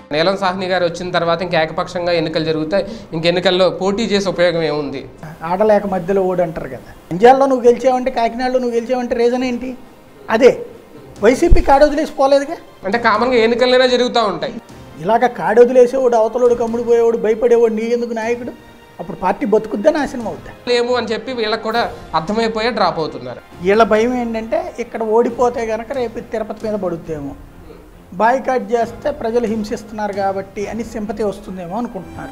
నీలం సాహ్ని గారు వచ్చిన తర్వాత ఇంక ఏకపక్షంగా ఎన్నికలు జరుగుతాయి ఇంక ఎన్నికల్లో పోటీ చేసే ఉపయోగం ఏముంది ఆడలేక మధ్యలో ఓడి అంటారు కదా నంద్యాలలో నువ్వు గెలిచావంటే కాకినాడలో నువ్వు గెలిచావంటే రీజన్ ఏంటి అదే వైసీపీ కాడు వదిలేసి పోలేదుగా అంటే కామన్గా ఎన్నికలైనా జరుగుతూ ఉంటాయి ఇలాగ కాడు వదిలేసేవాడు అవతలోడు కమ్ముడు పోయేవాడు భయపడేవాడు నీ ఎందుకు నాయకుడు అప్పుడు పార్టీ బతుకుద్దా నాశనం అవుద్దా లేము అని చెప్పి వీళ్ళకి కూడా అర్థమైపోయే డ్రాప్ అవుతున్నారు వీళ్ళ భయం ఏంటంటే ఇక్కడ ఓడిపోతే కనుక రేపు తిరుపతి మీద పడుద్దేమో బాయ్కాట్ చేస్తే ప్రజలు హింసిస్తున్నారు కాబట్టి అని సింపతి వస్తుందేమో అనుకుంటున్నారు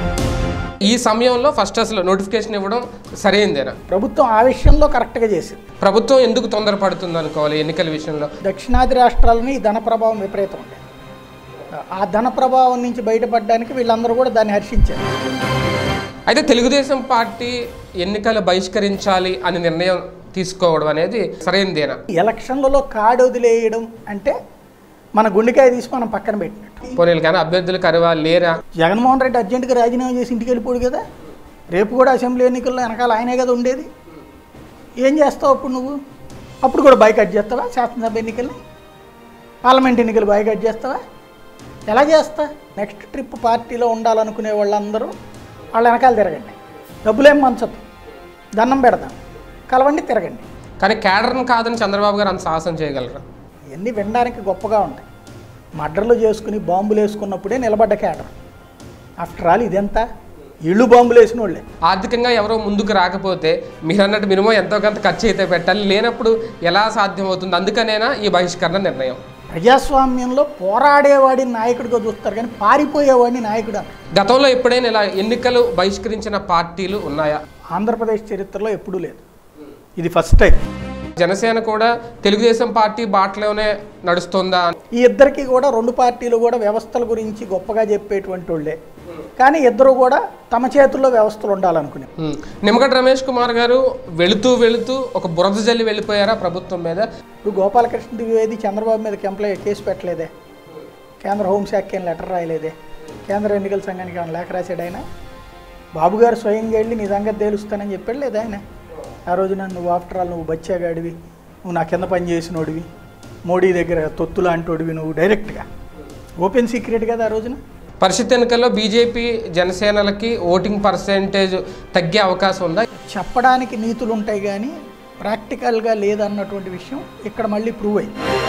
ఈ సమయంలో ఫస్ట్ అసలు నోటిఫికేషన్ ఇవ్వడం సరైందేనా ప్రభుత్వం ఆ విషయంలో కరెక్ట్గా చేసింది ప్రభుత్వం ఎందుకు తొందరపడుతుంది అనుకోవాలి ఎన్నికల విషయంలో దక్షిణాది రాష్ట్రాలని ఈ ధన ప్రభావం విపరీతం ఉండేది ఆ ధన ప్రభావం నుంచి బయటపడడానికి వీళ్ళందరూ కూడా దాన్ని హర్షించారు అయితే తెలుగుదేశం పార్టీ ఎన్నికలు బహిష్కరించాలి అని నిర్ణయం తీసుకోవడం అనేది సరైనదేనా ఎలక్షన్లలో కార్డు వదిలేయడం అంటే మన గుండెకాయ తీసి మనం పక్కన పెట్టినట్టు పోనీ కానీ అభ్యర్థులు కరువా లేరా జగన్మోహన్ రెడ్డి అర్జెంటుగా రాజీనామా చేసి ఇంటికి వెళ్ళిపోడు కదా రేపు కూడా అసెంబ్లీ ఎన్నికల్లో వెనకాల ఆయనే కదా ఉండేది ఏం చేస్తావు అప్పుడు నువ్వు అప్పుడు కూడా బైకట్ చేస్తావా శాసనసభ ఎన్నికల్ని పార్లమెంట్ ఎన్నికలు బైకట్ చేస్తావా ఎలా చేస్తా నెక్స్ట్ ట్రిప్ పార్టీలో ఉండాలనుకునే వాళ్ళందరూ వాళ్ళ వెనకాల తిరగండి డబ్బులేం మంచదు దండం పెడదాం కలవండి తిరగండి కానీ క్యాడర్ని కాదని చంద్రబాబు గారు అంత సాహసం చేయగలరా ఇవన్నీ వినడానికి గొప్పగా ఉంటాయి మర్డర్లు చేసుకుని బాంబులు వేసుకున్నప్పుడే నిలబడ్డ కేడర్ ఆఫ్టర్ ఆల్ ఇదెంత ఇళ్ళు బాంబులు వేసిన వాళ్ళే ఆర్థికంగా ఎవరో ముందుకు రాకపోతే మీరు అన్నట్టు మినిమం ఎంతో కొంత ఖర్చు అయితే పెట్టాలి లేనప్పుడు ఎలా సాధ్యమవుతుంది అందుకనేనా ఈ బహిష్కరణ నిర్ణయం ప్రజాస్వామ్యంలో పోరాడేవాడిని నాయకుడిగా చూస్తారు కానీ పారిపోయేవాడిని నాయకుడు అన్నారు గతంలో ఎప్పుడైనా ఇలా ఎన్నికలు బహిష్కరించిన పార్టీలు ఉన్నాయా ఆంధ్రప్రదేశ్ చరిత్రలో ఎప్పుడూ లేదు ఇది ఫస్ట్ టైం జనసేన కూడా తెలుగుదేశం పార్టీ బాటలోనే నడుస్తుందా ఈ ఇద్దరికి కూడా రెండు పార్టీలు కూడా వ్యవస్థల గురించి గొప్పగా చెప్పేటువంటి వాళ్ళే కానీ ఇద్దరు కూడా తమ చేతుల్లో వ్యవస్థలు ఉండాలనుకునే ఉమ్. నిమ్మగడ్డ రమేష్ కుమార్ గారు వెళుతూ వెళుతూ ఒక బురద జల్లి వెళ్ళిపోయారా ప్రభుత్వం మీద ఇప్పుడు గోపాలకృష్ణ ద్వివేది చంద్రబాబు మీద కంప్లై కేసు పెట్టలేదే కేంద్ర హోంశాఖకి ఏం లెటర్ రాయలేదే కేంద్ర ఎన్నికల సంఘానికి ఏమైనా లేఖ రాశాడు ఆయన బాబు గారు స్వయంగా వెళ్ళి నీ సంగతి తేలుస్తానని చెప్పాడు లేదా ఆయన ఆ రోజున నువ్వు ఆఫ్టర్ ఆల్ నువ్వు బచ్చాగాడివి నువ్వు నా కింద పని చేసినోడివి మోడీ దగ్గర తొత్తు లాంటోడివి నువ్వు డైరెక్ట్గా ఓపెన్ సీక్రెట్ కదా ఆ రోజున పరిషత్ ఎన్నికల్లో బీజేపీ జనసేనలకి ఓటింగ్ పర్సెంటేజ్ తగ్గే అవకాశం ఉందా చెప్పడానికి నీతులు ఉంటాయి కానీ ప్రాక్టికల్గా లేదన్నటువంటి విషయం ఇక్కడ మళ్ళీ ప్రూవ్ అయింది